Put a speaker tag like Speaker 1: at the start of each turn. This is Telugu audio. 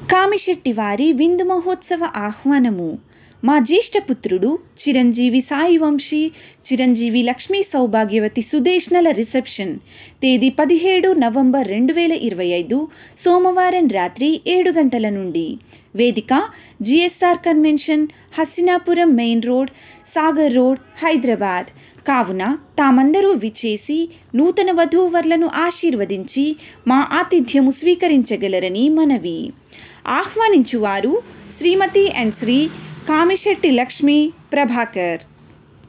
Speaker 1: కామిశెట్టి వారి విందు మహోత్సవ ఆహ్వానము మా జ్యేష్ఠపుత్రుడు చిరంజీవి సాయి వంశీ చిరంజీవి లక్ష్మీ సౌభాగ్యవతి సుదేష్నల రిసెప్షన్ తేదీ పదిహేడు నవంబర్ రెండు వేల ఇరవై ఐదు సోమవారం రాత్రి ఏడు గంటల నుండి వేదిక GSR convention Hasthinapuram main road Sagar road Hyderabad కావున తామందరూ విచ్చేసి నూతన వధూవరులను ఆశీర్వదించి మా ఆతిథ్యము స్వీకరించగలరని మనవి ఆహ్వానించువారు శ్రీమతి అండ్ శ్రీ కామిశెట్టి లక్ష్మి ప్రభాకర్